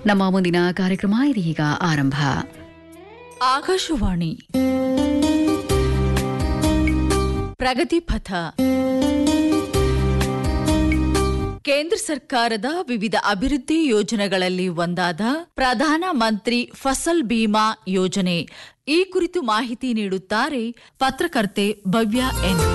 ನಮ್ಮ ಮುಂದಿನ ಕಾರ್ಯಕ್ರಮ ಇದೀಗ ಆರಂಭ ಆಕಾಶವಾಣಿ ಪ್ರಗತಿ ಪಥ ಕೇಂದ್ರ ಸರ್ಕಾರದ ವಿವಿಧ ಅಭಿವೃದ್ಧಿ ಯೋಜನೆಗಳಲ್ಲಿ ಒಂದಾದ ಪ್ರಧಾನ ಮಂತ್ರಿ ಫಸಲ್ ಬಿಮಾ ಯೋಜನೆ ಈ ಕುರಿತು ಮಾಹಿತಿ ನೀಡುತ್ತಾರೆ ಪತ್ರಕರ್ತೆ ಭವ್ಯ ಎನ್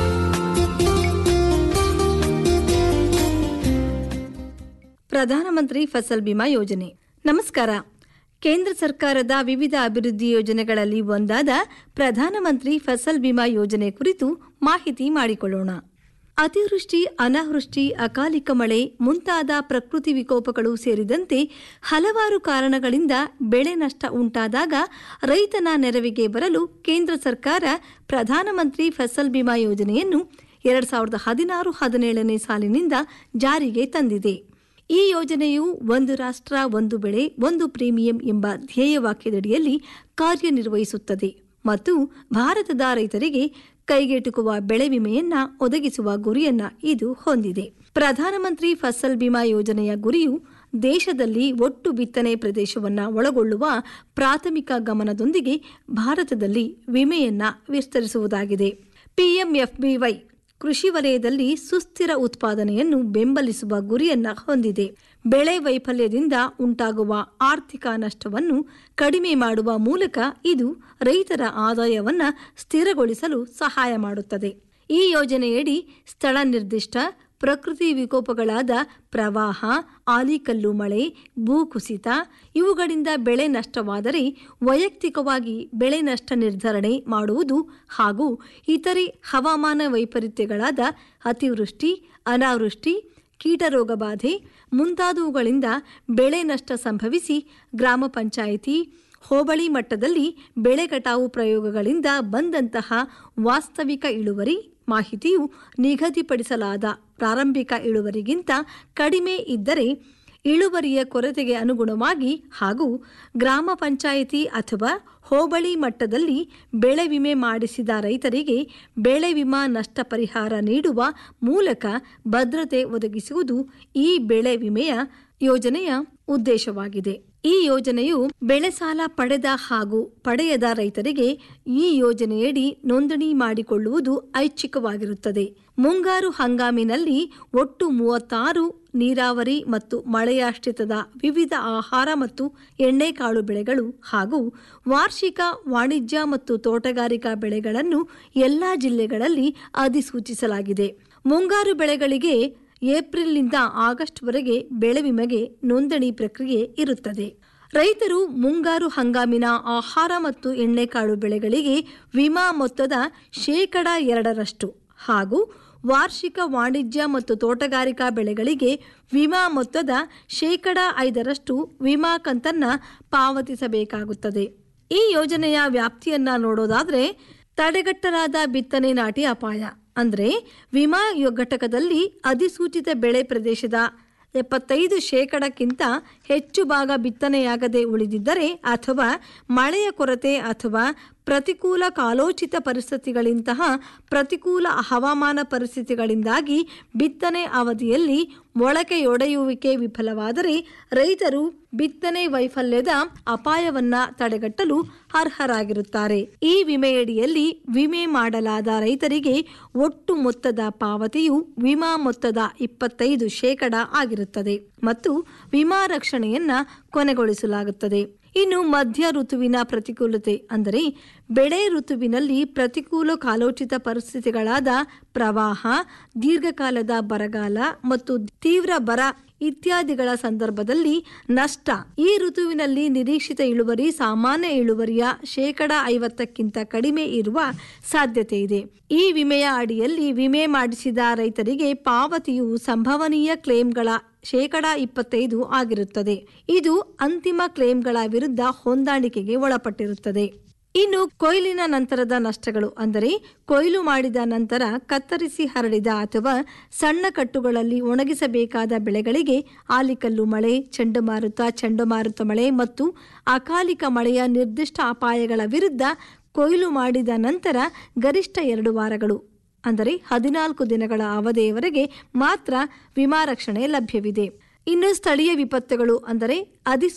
ಪ್ರಧಾನಮಂತ್ರಿ ಫಸಲ್ ಬಿಮಾ ಯೋಜನೆ ನಮಸ್ಕಾರ ಕೇಂದ್ರ ಸರ್ಕಾರದ ವಿವಿಧ ಅಭಿವೃದ್ಧಿ ಯೋಜನೆಗಳಲ್ಲಿ ಒಂದಾದ ಪ್ರಧಾನಮಂತ್ರಿ ಫಸಲ್ ಬಿಮಾ ಯೋಜನೆ ಕುರಿತು ಮಾಹಿತಿ ಮಾಡಿಕೊಳ್ಳೋಣ ಅತಿವೃಷ್ಟಿ ಅನಾವೃಷ್ಟಿ ಅಕಾಲಿಕ ಮಳೆ ಮುಂತಾದ ಪ್ರಕೃತಿ ವಿಕೋಪಗಳು ಸೇರಿದಂತೆ ಹಲವಾರು ಕಾರಣಗಳಿಂದ ಬೆಳೆ ನಷ್ಟ ಉಂಟಾದಾಗ ರೈತನ ನೆರವಿಗೆ ಬರಲು ಕೇಂದ್ರ ಸರ್ಕಾರ ಪ್ರಧಾನಮಂತ್ರಿ ಫಸಲ್ ಬಿಮಾ ಯೋಜನೆಯನ್ನು ಎರಡ್ ಸಾವಿರದ ಹದಿನಾರು ಹದಿನೇಳನೇ ಸಾಲಿನಿಂದ ಜಾರಿಗೆ ತಂದಿದೆ ಈ ಯೋಜನೆಯು ಒಂದು ರಾಷ್ಟ್ರ ಒಂದು ಬೆಳೆ ಒಂದು ಪ್ರೀಮಿಯಂ ಎಂಬ ಧ್ಯೇಯವಾಕ್ಯದಡಿಯಲ್ಲಿ ಕಾರ್ಯನಿರ್ವಹಿಸುತ್ತದೆ ಮತ್ತು ಭಾರತದ ರೈತರಿಗೆ ಕೈಗೆಟುಕುವ ಬೆಳೆ ವಿಮೆಯನ್ನ ಒದಗಿಸುವ ಗುರಿಯನ್ನ ಇದು ಹೊಂದಿದೆ ಪ್ರಧಾನಮಂತ್ರಿ ಫಸಲ್ ಬಿಮಾ ಯೋಜನೆಯ ಗುರಿಯು ದೇಶದಲ್ಲಿ ಒಟ್ಟು ಬಿತ್ತನೆ ಪ್ರದೇಶವನ್ನ ಒಳಗೊಳ್ಳುವ ಪ್ರಾಥಮಿಕ ಗಮನದೊಂದಿಗೆ ಭಾರತದಲ್ಲಿ ವಿಮೆಯನ್ನ ವಿಸ್ತರಿಸುವುದಾಗಿದೆ ಪಿಎಂಎಫ್ಬಿವೈ ಕೃಷಿ ವಲಯದಲ್ಲಿ ಸುಸ್ಥಿರ ಉತ್ಪಾದನೆಯನ್ನು ಬೆಂಬಲಿಸುವ ಗುರಿಯನ್ನ ಹೊಂದಿದೆ ಬೆಳೆ ವೈಫಲ್ಯದಿಂದ ಉಂಟಾಗುವ ಆರ್ಥಿಕ ನಷ್ಟವನ್ನು ಕಡಿಮೆ ಮಾಡುವ ಮೂಲಕ ಇದು ರೈತರ ಆದಾಯವನ್ನ ಸ್ಥಿರಗೊಳಿಸಲು ಸಹಾಯ ಮಾಡುತ್ತದೆ ಈ ಯೋಜನೆಯಡಿ ಸ್ಥಳ ನಿರ್ದಿಷ್ಟ ಪ್ರಕೃತಿ ವಿಕೋಪಗಳಾದ ಪ್ರವಾಹ ಆಲಿಕಲ್ಲು ಮಳೆ ಭೂಕುಸಿತ ಇವುಗಳಿಂದ ಬೆಳೆ ನಷ್ಟವಾದರೆ ವೈಯಕ್ತಿಕವಾಗಿ ಬೆಳೆ ನಷ್ಟ ನಿರ್ಧರಣೆ ಮಾಡುವುದು ಹಾಗೂ ಇತರೆ ಹವಾಮಾನ ವೈಪರೀತ್ಯಗಳಾದ ಅತಿವೃಷ್ಟಿ ಅನಾವೃಷ್ಟಿ ಕೀಟರೋಗ ಬಾಧೆ ಮುಂತಾದವುಗಳಿಂದ ಬೆಳೆ ನಷ್ಟ ಸಂಭವಿಸಿ ಗ್ರಾಮ ಪಂಚಾಯಿತಿ ಹೋಬಳಿ ಮಟ್ಟದಲ್ಲಿ ಬೆಳೆ ಕಟಾವು ಪ್ರಯೋಗಗಳಿಂದ ಬಂದಂತಹ ವಾಸ್ತವಿಕ ಇಳುವರಿ ಮಾಹಿತಿಯು ನಿಗದಿಪಡಿಸಲಾದ ಪ್ರಾರಂಭಿಕ ಇಳುವರಿಗಿಂತ ಕಡಿಮೆ ಇದ್ದರೆ ಇಳುವರಿಯ ಕೊರತೆಗೆ ಅನುಗುಣವಾಗಿ ಹಾಗೂ ಗ್ರಾಮ ಪಂಚಾಯಿತಿ ಅಥವಾ ಹೋಬಳಿ ಮಟ್ಟದಲ್ಲಿ ಬೆಳೆ ವಿಮೆ ಮಾಡಿಸಿದ ರೈತರಿಗೆ ಬೆಳೆ ವಿಮಾ ನಷ್ಟ ಪರಿಹಾರ ನೀಡುವ ಮೂಲಕ ಭದ್ರತೆ ಒದಗಿಸುವುದು ಈ ಬೆಳೆ ವಿಮೆಯ ಯೋಜನೆಯ ಉದ್ದೇಶವಾಗಿದೆ ಈ ಯೋಜನೆಯು ಬೆಳೆ ಸಾಲ ಪಡೆದ ಹಾಗೂ ಪಡೆಯದ ರೈತರಿಗೆ ಈ ಯೋಜನೆಯಡಿ ನೋಂದಣಿ ಮಾಡಿಕೊಳ್ಳುವುದು ಐಚ್ಛಿಕವಾಗಿರುತ್ತದೆ ಮುಂಗಾರು ಹಂಗಾಮಿನಲ್ಲಿ ಒಟ್ಟು ಮೂವತ್ತಾರು ನೀರಾವರಿ ಮತ್ತು ಮಳೆಯಾಶ್ರಿತದ ವಿವಿಧ ಆಹಾರ ಮತ್ತು ಎಣ್ಣೆಕಾಳು ಬೆಳೆಗಳು ಹಾಗೂ ವಾರ್ಷಿಕ ವಾಣಿಜ್ಯ ಮತ್ತು ತೋಟಗಾರಿಕಾ ಬೆಳೆಗಳನ್ನು ಎಲ್ಲಾ ಜಿಲ್ಲೆಗಳಲ್ಲಿ ಅಧಿಸೂಚಿಸಲಾಗಿದೆ ಮುಂಗಾರು ಬೆಳೆಗಳಿಗೆ ಏಪ್ರಿಲ್ನಿಂದ ಆಗಸ್ಟ್ವರೆಗೆ ಬೆಳೆ ವಿಮೆಗೆ ನೋಂದಣಿ ಪ್ರಕ್ರಿಯೆ ಇರುತ್ತದೆ ರೈತರು ಮುಂಗಾರು ಹಂಗಾಮಿನ ಆಹಾರ ಮತ್ತು ಎಣ್ಣೆಕಾಳು ಬೆಳೆಗಳಿಗೆ ವಿಮಾ ಮೊತ್ತದ ಶೇಕಡ ಎರಡರಷ್ಟು ಹಾಗೂ ವಾರ್ಷಿಕ ವಾಣಿಜ್ಯ ಮತ್ತು ತೋಟಗಾರಿಕಾ ಬೆಳೆಗಳಿಗೆ ವಿಮಾ ಮೊತ್ತದ ಶೇಕಡ ಐದರಷ್ಟು ವಿಮಾ ಕಂತನ್ನ ಪಾವತಿಸಬೇಕಾಗುತ್ತದೆ ಈ ಯೋಜನೆಯ ವ್ಯಾಪ್ತಿಯನ್ನ ನೋಡೋದಾದ್ರೆ ತಡೆಗಟ್ಟಲಾದ ಬಿತ್ತನೆ ನಾಟಿ ಅಪಾಯ ಅಂದ್ರೆ ವಿಮಾ ಯೊ- ಘಟಕದಲ್ಲಿ ಅಧಿಸೂಚಿತ ಬೆಳೆ ಪ್ರದೇಶದ ಎಪ್ಪತ್ತೈದು ಶೇಕಡಕ್ಕಿಂತ ಹೆಚ್ಚು ಭಾಗ ಬಿತ್ತನೆಯಾಗದೆ ಉಳಿದಿದ್ದರೆ ಅಥವಾ ಮಳೆಯ ಕೊರತೆ ಅಥವಾ ಪ್ರತಿಕೂಲ ಕಾಲೋಚಿತ ಪರಿಸ್ಥಿತಿಗಳಿಂತಹ ಪ್ರತಿಕೂಲ ಹವಾಮಾನ ಪರಿಸ್ಥಿತಿಗಳಿಂದಾಗಿ ಬಿತ್ತನೆ ಅವಧಿಯಲ್ಲಿ ಮೊಳಕೆಯೊಡೆಯುವಿಕೆ ವಿಫಲವಾದರೆ ರೈತರು ಬಿತ್ತನೆ ವೈಫಲ್ಯದ ಅಪಾಯವನ್ನ ತಡೆಗಟ್ಟಲು ಅರ್ಹರಾಗಿರುತ್ತಾರೆ ಈ ವಿಮೆಯಡಿಯಲ್ಲಿ ವಿಮೆ ಮಾಡಲಾದ ರೈತರಿಗೆ ಒಟ್ಟು ಮೊತ್ತದ ಪಾವತಿಯು ವಿಮಾ ಮೊತ್ತದ ಇಪ್ಪತ್ತೈದು ಶೇಕಡ ಆಗಿರುತ್ತದೆ ಮತ್ತು ವಿಮಾ ರಕ್ಷಣೆಯನ್ನ ಕೊನೆಗೊಳಿಸಲಾಗುತ್ತದೆ ಇನ್ನು ಮಧ್ಯ ಋತುವಿನ ಪ್ರತಿಕೂಲತೆ ಅಂದರೆ ಬೆಳೆ ಋತುವಿನಲ್ಲಿ ಪ್ರತಿಕೂಲ ಕಾಲೋಚಿತ ಪರಿಸ್ಥಿತಿಗಳಾದ ಪ್ರವಾಹ ದೀರ್ಘಕಾಲದ ಬರಗಾಲ ಮತ್ತು ತೀವ್ರ ಬರ ಇತ್ಯಾದಿಗಳ ಸಂದರ್ಭದಲ್ಲಿ ನಷ್ಟ ಈ ಋತುವಿನಲ್ಲಿ ನಿರೀಕ್ಷಿತ ಇಳುವರಿ ಸಾಮಾನ್ಯ ಇಳುವರಿಯ ಶೇಕಡ ಐವತ್ತಕ್ಕಿಂತ ಕಡಿಮೆ ಇರುವ ಸಾಧ್ಯತೆ ಇದೆ ಈ ವಿಮೆಯ ಅಡಿಯಲ್ಲಿ ವಿಮೆ ಮಾಡಿಸಿದ ರೈತರಿಗೆ ಪಾವತಿಯು ಸಂಭವನೀಯ ಕ್ಲೇಮ್ಗಳ ಶೇಕಡ ಇಪ್ಪತ್ತೈದು ಆಗಿರುತ್ತದೆ ಇದು ಅಂತಿಮ ಕ್ಲೇಮ್ಗಳ ವಿರುದ್ಧ ಹೊಂದಾಣಿಕೆಗೆ ಒಳಪಟ್ಟಿರುತ್ತದೆ ಇನ್ನು ಕೊಯ್ಲಿನ ನಂತರದ ನಷ್ಟಗಳು ಅಂದರೆ ಕೊಯ್ಲು ಮಾಡಿದ ನಂತರ ಕತ್ತರಿಸಿ ಹರಡಿದ ಅಥವಾ ಸಣ್ಣ ಕಟ್ಟುಗಳಲ್ಲಿ ಒಣಗಿಸಬೇಕಾದ ಬೆಳೆಗಳಿಗೆ ಆಲಿಕಲ್ಲು ಮಳೆ ಚಂಡಮಾರುತ ಚಂಡಮಾರುತ ಮಳೆ ಮತ್ತು ಅಕಾಲಿಕ ಮಳೆಯ ನಿರ್ದಿಷ್ಟ ಅಪಾಯಗಳ ವಿರುದ್ಧ ಕೊಯ್ಲು ಮಾಡಿದ ನಂತರ ಗರಿಷ್ಠ ಎರಡು ವಾರಗಳು ಅಂದರೆ ಹದಿನಾಲ್ಕು ದಿನಗಳ ಅವಧಿಯವರೆಗೆ ಮಾತ್ರ ವಿಮಾ ರಕ್ಷಣೆ ಲಭ್ಯವಿದೆ ಇನ್ನು ಸ್ಥಳೀಯ ವಿಪತ್ತುಗಳು ಅಂದರೆ ಅಧಿಸೂಚಿತ